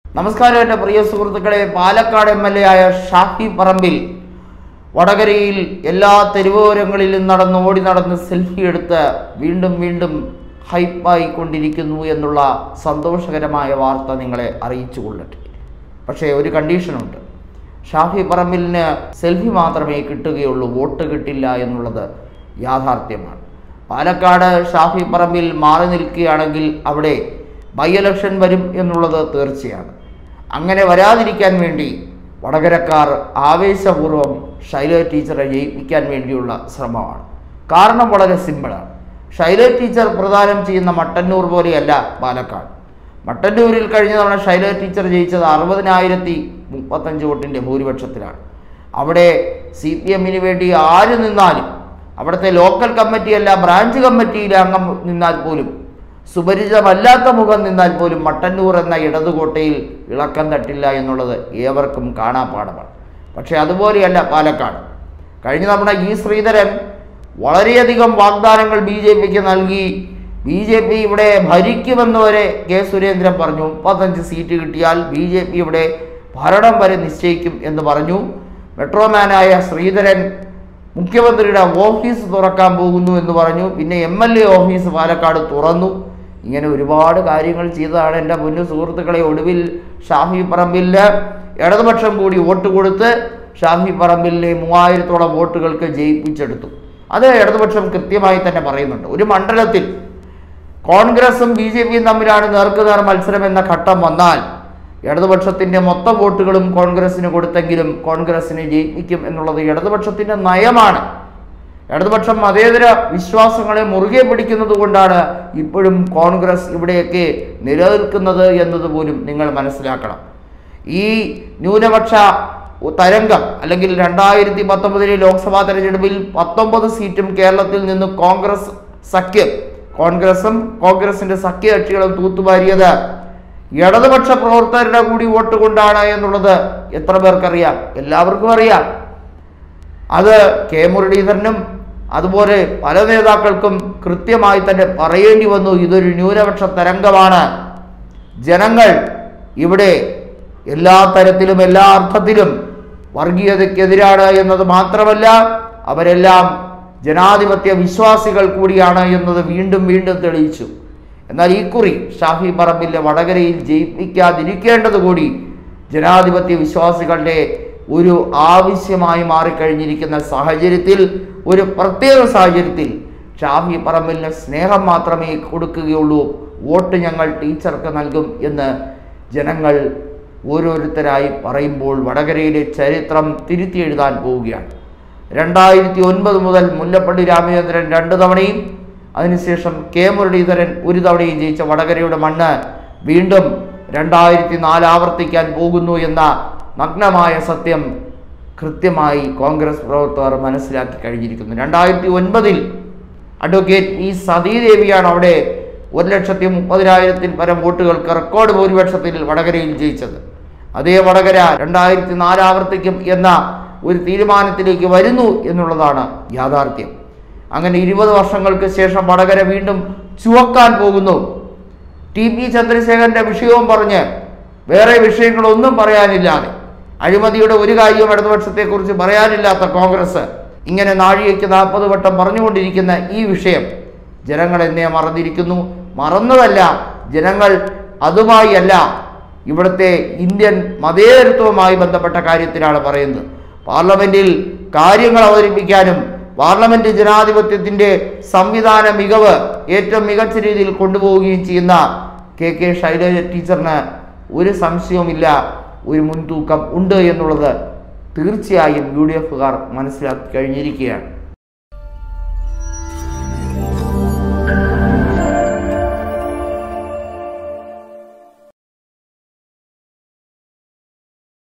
നമസ്കാരം എൻ്റെ പ്രിയ സുഹൃത്തുക്കളെ പാലക്കാട് എം എൽ എ ആയ ഷാഫി പറമ്പിൽ വടകരയിൽ എല്ലാ തെരുവോരങ്ങളിലും നടന്ന് ഓടി നടന്ന് സെൽഫി എടുത്ത് വീണ്ടും വീണ്ടും ഹൈപ്പായി കൊണ്ടിരിക്കുന്നു എന്നുള്ള സന്തോഷകരമായ വാർത്ത നിങ്ങളെ അറിയിച്ചു കൊള്ളട്ടെ പക്ഷേ ഒരു കണ്ടീഷനുണ്ട് ഷാഫി പറമ്പിലിന് സെൽഫി മാത്രമേ കിട്ടുകയുള്ളൂ വോട്ട് കിട്ടില്ല എന്നുള്ളത് യാഥാർത്ഥ്യമാണ് പാലക്കാട് ഷാഫി പറമ്പിൽ മാറി നിൽക്കുകയാണെങ്കിൽ അവിടെ ബൈ ഇലക്ഷൻ വരും എന്നുള്ളത് തീർച്ചയാണ് അങ്ങനെ വരാതിരിക്കാൻ വേണ്ടി വടകരക്കാർ ആവേശപൂർവ്വം ശൈല ടീച്ചറെ ജയിപ്പിക്കാൻ വേണ്ടിയുള്ള ശ്രമമാണ് കാരണം വളരെ സിമ്പിളാണ് ശൈല ടീച്ചർ പ്രദാനം ചെയ്യുന്ന മട്ടന്നൂർ പോലെയല്ല പാലക്കാട് മട്ടന്നൂരിൽ കഴിഞ്ഞ തവണ ശൈല ടീച്ചർ ജയിച്ചത് അറുപതിനായിരത്തി മുപ്പത്തഞ്ച് വോട്ടിൻ്റെ ഭൂരിപക്ഷത്തിലാണ് അവിടെ സി പി എമ്മിന് വേണ്ടി ആര് നിന്നാലും അവിടുത്തെ ലോക്കൽ കമ്മിറ്റിയല്ല ബ്രാഞ്ച് കമ്മിറ്റിയിലെ അംഗം നിന്നാൽ പോലും സുപരിചിതമല്ലാത്ത മുഖം നിന്നാൽ പോലും മട്ടന്നൂർ എന്ന ഇടതുകോട്ടയിൽ ഇളക്കം തട്ടില്ല എന്നുള്ളത് ഏവർക്കും കാണാപ്പാടമാണ് പക്ഷേ അതുപോലെയല്ല പാലക്കാട് കഴിഞ്ഞ തവണ ഇ ശ്രീധരൻ വളരെയധികം വാഗ്ദാനങ്ങൾ ബി ജെ പിക്ക് നൽകി ബി ജെ പി ഇവിടെ ഭരിക്കുമെന്ന് വരെ കെ സുരേന്ദ്രൻ പറഞ്ഞു മുപ്പത്തഞ്ച് സീറ്റ് കിട്ടിയാൽ ബി ജെ പി ഇവിടെ ഭരണം വരെ നിശ്ചയിക്കും എന്ന് പറഞ്ഞു മെട്രോമാനായ ശ്രീധരൻ മുഖ്യമന്ത്രിയുടെ ഓഫീസ് തുറക്കാൻ പോകുന്നു എന്ന് പറഞ്ഞു പിന്നെ M L A office Palakkad തുറന്നു ഇങ്ങനെ ഒരുപാട് കാര്യങ്ങൾ ചെയ്തതാണ് എൻ്റെ മുന്നു സുഹൃത്തുക്കളെ ഒടുവിൽ ഷാഫി പറമ്പിലിന് ഇടതുപക്ഷം കൂടി വോട്ട് കൊടുത്ത് ഷാഫി പറമ്പിലിനെ മൂവായിരത്തോളം വോട്ടുകൾക്ക് ജയിപ്പിച്ചെടുത്തു അത് ഇടതുപക്ഷം കൃത്യമായി തന്നെ പറയുന്നുണ്ട് ഒരു മണ്ഡലത്തിൽ കോൺഗ്രസും ബി ജെ പിയും തമ്മിലാണ് നേർക്കുനേർ മത്സരം എന്ന ഘട്ടം വന്നാൽ ഇടതുപക്ഷത്തിന്റെ മൊത്തം വോട്ടുകളും കോൺഗ്രസിന് കൊടുത്തെങ്കിലും കോൺഗ്രസിനെ ജയിപ്പിക്കും എന്നുള്ളത് ഇടതുപക്ഷത്തിന്റെ നയമാണ് ഇടതുപക്ഷം മതേതര വിശ്വാസങ്ങളെ മുറുകെ പിടിക്കുന്നത് കൊണ്ടാണ് ഇപ്പോഴും കോൺഗ്രസ് ഇവിടെയൊക്കെ നിലനിൽക്കുന്നത് എന്നത് പോലും നിങ്ങൾ മനസ്സിലാക്കണം ഈ ന്യൂനപക്ഷ തരംഗം അല്ലെങ്കിൽ രണ്ടായിരത്തി പത്തൊമ്പതിലെ ലോക്സഭാ തെരഞ്ഞെടുപ്പിൽ പത്തൊമ്പത് സീറ്റും കേരളത്തിൽ നിന്ന് കോൺഗ്രസ് സഖ്യം കോൺഗ്രസും കോൺഗ്രസിന്റെ സഖ്യകക്ഷികളും തൂത്തുവാരിയത് ഇടതുപക്ഷ പ്രവർത്തകരുടെ കൂടി വോട്ട് കൊണ്ടാണ് എന്നുള്ളത് എത്ര പേർക്കറിയാം എല്ലാവർക്കും അറിയാം അത് കെ മുരളീധരനും അതുപോലെ പല നേതാക്കൾക്കും കൃത്യമായി തന്നെ പറയേണ്ടി വന്നു ഇതൊരു ന്യൂനപക്ഷ തരംഗമാണ് ജനങ്ങൾ ഇവിടെ എല്ലാ തരത്തിലും എല്ലാ അർത്ഥത്തിലും വർഗീയതയ്ക്കെതിരാണ് എന്നത് മാത്രമല്ല അവരെല്ലാം ജനാധിപത്യ വിശ്വാസികൾ കൂടിയാണ് എന്നത് വീണ്ടും വീണ്ടും തെളിയിച്ചു എന്നാൽ ഈ കുറി ഷാഫി പറമ്പിലെ വടകരയിൽ ജയിപ്പിക്കാതിരിക്കേണ്ടത് കൂടി ജനാധിപത്യ വിശ്വാസികളുടെ ഒരു ആവശ്യമായി മാറിക്കഴിഞ്ഞിരിക്കുന്ന സാഹചര്യത്തിൽ ഒരു പ്രത്യേക സാഹചര്യത്തിൽ ഷാഫി പറമ്പിലിന് സ്നേഹം മാത്രമേ കൊടുക്കുകയുള്ളൂ വോട്ട് ഞങ്ങൾ ടീച്ചർക്ക് നൽകും എന്ന് ജനങ്ങൾ ഓരോരുത്തരായി പറയുമ്പോൾ വടകരയിലെ ചരിത്രം തിരുത്തി എഴുതാൻ പോവുകയാണ് രണ്ടായിരത്തി ഒൻപത് മുതൽ മുല്ലപ്പള്ളി രാമചന്ദ്രൻ രണ്ട് തവണയും അതിനുശേഷം കെ മുരളീധരൻ ഒരു തവണയും ജയിച്ച വടകരയുടെ മണ്ണ് വീണ്ടും രണ്ടായിരത്തി നാല് ആവർത്തിക്കാൻ പോകുന്നു എന്ന നഗ്നമായ സത്യം കൃത്യമായി കോൺഗ്രസ് പ്രവർത്തകർ മനസ്സിലാക്കി കഴിഞ്ഞിരിക്കുന്നു രണ്ടായിരത്തി ഒൻപതിൽ അഡ്വക്കേറ്റ് ഇ സതീദേവിയാണ് അവിടെ ഒരു ലക്ഷത്തി മുപ്പതിനായിരത്തിൽ പരം വോട്ടുകൾക്ക് റെക്കോർഡ് ഭൂരിപക്ഷത്തിൽ വടകരയിൽ ജയിച്ചത് അതേ വടകര രണ്ടായിരത്തി നാല് ആവർത്തിക്കും എന്ന ഒരു തീരുമാനത്തിലേക്ക് വരുന്നു എന്നുള്ളതാണ് യാഥാർത്ഥ്യം അങ്ങനെ ഇരുപത് വർഷങ്ങൾക്ക് ശേഷം വടകര വീണ്ടും ചുവക്കാൻ പോകുന്നു ടി പി ചന്ദ്രശേഖരന്റെ വിഷയവും പറഞ്ഞ് വേറെ വിഷയങ്ങളൊന്നും പറയാനില്ലാതെ അഴിമതിയുടെ ഒരു കാര്യവും ഇടതുപക്ഷത്തെക്കുറിച്ച് പറയാനില്ലാത്ത കോൺഗ്രസ് ഇങ്ങനെ നാഴികയ്ക്ക് നാൽപ്പത് വട്ടം പറഞ്ഞുകൊണ്ടിരിക്കുന്ന ഈ വിഷയം ജനങ്ങൾ എന്നെ മറന്നിരിക്കുന്നു മറന്നതല്ല ജനങ്ങൾ അതുമായി അല്ല ഇവിടുത്തെ ഇന്ത്യൻ മതേതരത്വവുമായി ബന്ധപ്പെട്ട കാര്യത്തിലാണ് പറയുന്നത് പാർലമെന്റിൽ കാര്യങ്ങൾ അവതരിപ്പിക്കാനും പാർലമെന്റ് ജനാധിപത്യത്തിന്റെ സംവിധാന മികവ് ഏറ്റവും മികച്ച രീതിയിൽ കൊണ്ടുപോവുകയും ചെയ്യുന്ന കെ കെ ശൈലജ ടീച്ചറിന് ഒരു സംശയവുമില്ല ഒരു മുൻതൂക്കം ഉണ്ട് എന്നുള്ളത് തീർച്ചയായും യു ഡി എഫുകാർ മനസ്സിലാക്കി കഴിഞ്ഞിരിക്കുകയാണ്